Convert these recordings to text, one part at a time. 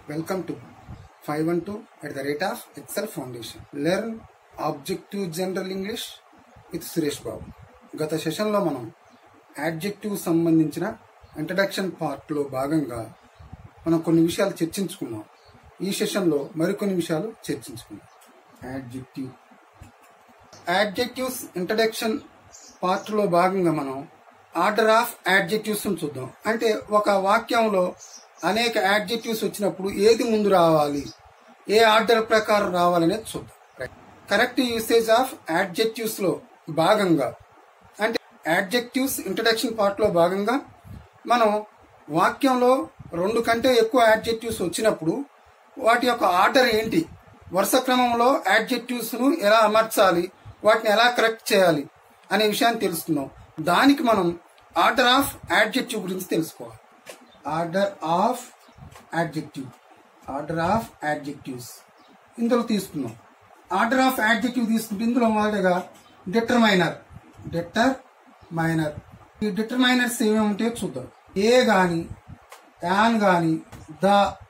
Welcome to 512 at the rate of Excel Foundation. Learn Objective General English with Suresh బాబు గత సెషన్లో మనం adjective సంబంధించిన introduction పార్ట్లో భాగంగా మనం కొన్ని విషయాలు చర్చించుకున్నాం ఈ సెషన్లో మరికొన్ని విషయాలు చర్చించుకున్నాం యాడ్జెక్టివ్ యాడ్జెక్టివ్స్ ఇంట్రడక్షన్ పార్ట్లో భాగంగా మనం ఆర్డర్ ఆఫ్ యాడ్జెక్టివ్స్ చూద్దాం అంటే ఒక వాక్యంలో అనేక యాడ్జెక్టివ్స్ వచ్చినప్పుడు ఏది ముందు రావాలి ఏ ఆర్డర్ ప్రకారం రావాలనేది చూద్దాం కరెక్ట్ యూసేజ్ ఆఫ్ యాడ్జెక్టివ్స్ లో భాగంగా అంటే యాడ్జెక్టివ్స్ ఇంట్రడక్షన్ పార్ట్ లో భాగంగా మనం వాక్యంలో రెండు కంటే ఎక్కువ యాడ్జెక్టివ్స్ వచ్చినప్పుడు వాటి యొక్క ఆర్డర్ ఏంటి వరుస క్రమంలో యాడ్జెక్టివ్స్ ను ఎలా అమర్చాలి వాటిని ఎలా కరెక్ట్ చేయాలి అనే విషయాన్ని తెలుసుకుందాం దానికి మనం ఆర్డర్ ఆఫ్ యాడ్జెక్టివ్ గురించి తెలుసుకోవాలి order of adjective order of adjectives ఇందులో తీసుకుందాం ఆర్డర్ ఆఫ్ యాడ్జెక్టివ్ తీసుకుంటే ఇందులో మొదటగా డిటర్మైనర్ డిటర్ మైనర్ ఈ డిటర్మైనర్స్ ఏమేమి ఉంటాయో చూద్దాం ఏ గాని యాన్ గాని the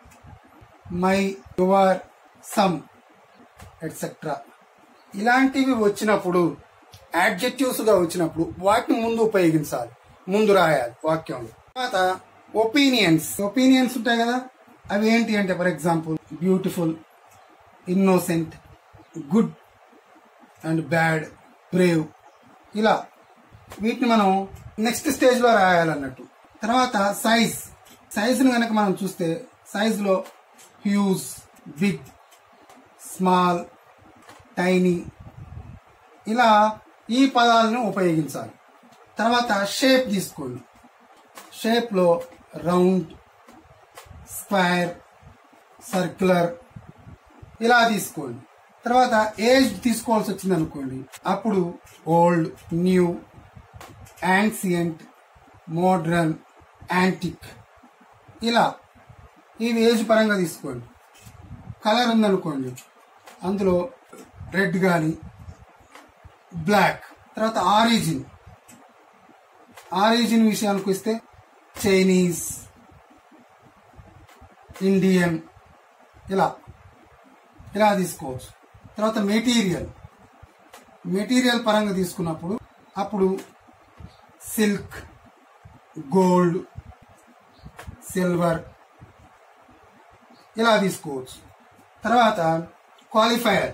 my your some etcetera ఇలాంటివి వచ్చినప్పుడు యాడ్జెక్టివ్స్ గా వచ్చినప్పుడు వాటిని ముందు ఉపయోగించాలి ముందు రాయాలి వాక్యంలో తర్వాత ఒపీనియన్స్ ఒపీనియన్స్ ఉంటాయి కదా అవి ఏంటి అంటే for example beautiful innocent good and bad brave ఇలా వీటిని మనం నెక్స్ట్ స్టేజ్ లో రాయాలన్నట్టు తర్వాత సైజ్ సైజును కనుక మనం చూస్తే సైజ్ లో హ్యూజ్ బిగ్ స్మాల్ టైనీ ఇలా ఈ పదాలను ఉపయోగించాలి తర్వాత షేప్ తీసుకోండి షేప్లో రౌండ్ స్క్వైర్ సర్క్యులర్ ఇలా తీసుకోండి తర్వాత ఏజ్ తీసుకోవాల్సి వచ్చింది అనుకోండి అప్పుడు old new ancient modern antique ఇలా ఇవి ఏజ్ పరంగా తీసుకోండి కలర్ ఉందనుకోండి అందులో రెడ్ కానీ బ్లాక్ తర్వాత ఆరిజిన్ ఆరిజిన్ విషయానికి వస్తే చైనీస్ ఇండియన్ ఇలా ఇలా తీసుకోవచ్చు తర్వాత మెటీరియల్ మెటీరియల్ పరంగా తీసుకున్నప్పుడు అప్పుడు సిల్క్ గోల్డ్ సిల్వర్ ఇలా తీసుకోవచ్చు తర్వాత క్వాలిఫైయర్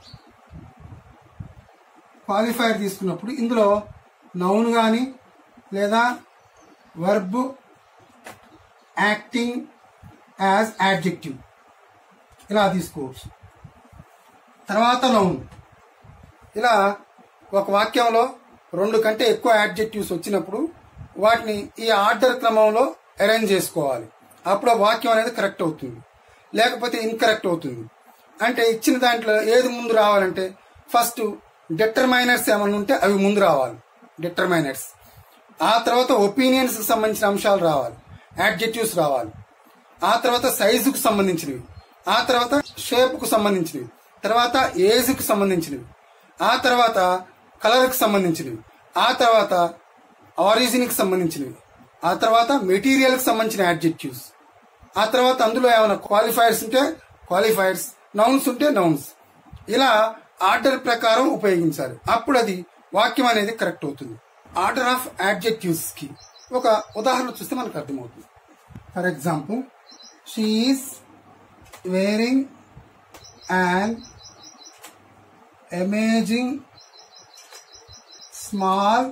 క్వాలిఫైయర్ తీసుకున్నప్పుడు ఇందులో నౌన్ కానీ లేదా వర్బ్ యాక్టింగ్ యాజ్ యాడ్జెక్టివ్ ఇలా తీసుకోవచ్చు తర్వాత నౌన్ ఇలా ఒక వాక్యంలో రెండు కంటే ఎక్కువ యాడ్జెక్టివ్స్ వచ్చినప్పుడు వాటిని ఈ ఆర్డర్ క్రమంలో అరేంజ్ చేసుకోవాలి అప్పుడు ఆ వాక్యం అనేది కరెక్ట్ అవుతుంది లేకపోతే ఇన్కరెక్ట్ అవుతుంది అంటే ఇచ్చిన దాంట్లో ఏది ముందు రావాలంటే ఫస్ట్ డిటర్మైనర్స్ ఏమైనా ఉంటే అవి ముందు రావాలి డిటర్మైనర్స్ ఆ తర్వాత ఒపీనియన్స్ కి సంబంధించిన అంశాలు రావాలి యాడ్జెక్టివ్స్ రావాలి ఆ తర్వాత సైజుకు సంబంధించినవి ఆ తర్వాత షేప్ కు సంబంధించినవి తర్వాత ఏజ్ కు సంబంధించినవి ఆ తర్వాత కలర్ కు సంబంధించినవి ఆ తర్వాత ఆరిజిన్ కి సంబంధించినవి ఆ తర్వాత మెటీరియల్ కి సంబంధించిన యాడ్జెక్టివ్స్ ఆ తర్వాత అందులో ఏమైనా క్వాలిఫైర్స్ ఉంటే క్వాలిఫైర్స్ నౌన్స్ ఉంటే నౌన్స్ ఇలా ఆర్డర్ ప్రకారం ఉపయోగించాలి అప్పుడు అది వాక్యం అనేది కరెక్ట్ అవుతుంది ఆర్డర్ ఆఫ్ యాడ్జెక్టివ్స్ కి ఒక ఉదాహరణ చూస్తే మనకు అర్థమవుతుంది for example she is wearing and amazing small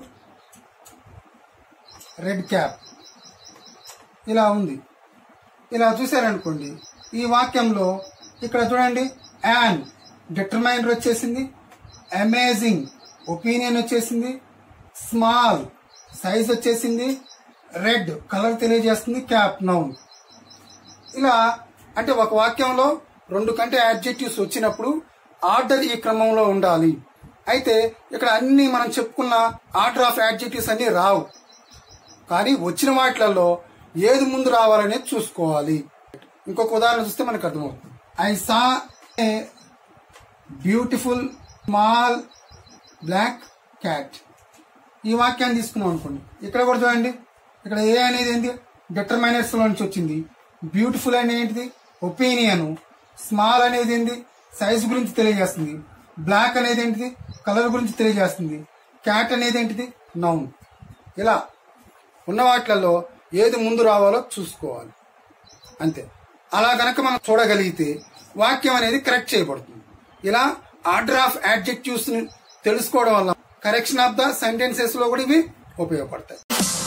red cap ఇలా ఉంది ఇలా చూసారనుకోండి ఈ వాక్యంలో ఇక్కడ చూడండి యాన్ డిటర్మైనర్ వచ్చేసింది అమేజింగ్ ఒపీనియన్ వచ్చేసింది స్మాల్ సైజ్ వచ్చేసింది రెడ్ కలర్ తెలియజేస్తుంది క్యాప్ నౌన్ ఇలా అంటే ఒక వాక్యంలో రెండు కంటే యాడ్జెక్టివ్స్ వచ్చినప్పుడు ఆర్డర్ ఈ క్రమంలో ఉండాలి అయితే ఇక్కడ అన్ని మనం చెప్పుకున్న ఆర్డర్ ఆఫ్ యాడ్జెక్టివ్స్ అన్ని రావు కానీ వచ్చిన వాటిలలో ఏది ముందు రావాలనేది చూసుకోవాలి ఇంకొక ఉదాహరణ చూస్తే మనకు అర్థమవుతుంది I saw a beautiful small black cat ఈ వాక్యాన్ని తీసుకున్నాం అనుకోండి ఇక్కడ కూడా చూడండి ఇక్కడ ఏ అనేది ఏంటి డిటర్మైనర్స్ లో నుంచి వచ్చింది బ్యూటిఫుల్ అనేది ఏంటిది ఒపీనియన్ స్మాల్ అనేది ఏంటి సైజ్ గురించి తెలియజేస్తుంది బ్లాక్ అనేది ఏంటిది కలర్ గురించి తెలియజేస్తుంది క్యాట్ అనేది ఏంటిది నౌన్ ఇలా ఉన్న వాటిలలో ఏది ముందు రావాలో చూసుకోవాలి అంతే అలా గనక మనం చూడగలిగితే వాక్యం అనేది కరెక్ట్ చేయబడుతుంది ఇలా ఆర్డర్ ఆఫ్ యాడ్జెక్టివ్స్ ని తెలుసుకోవడం వల్ల కరెక్షన్ ఆఫ్ ద సెంటెన్సెస్ లో కూడా ఇవి ఉపయోగపడతాయి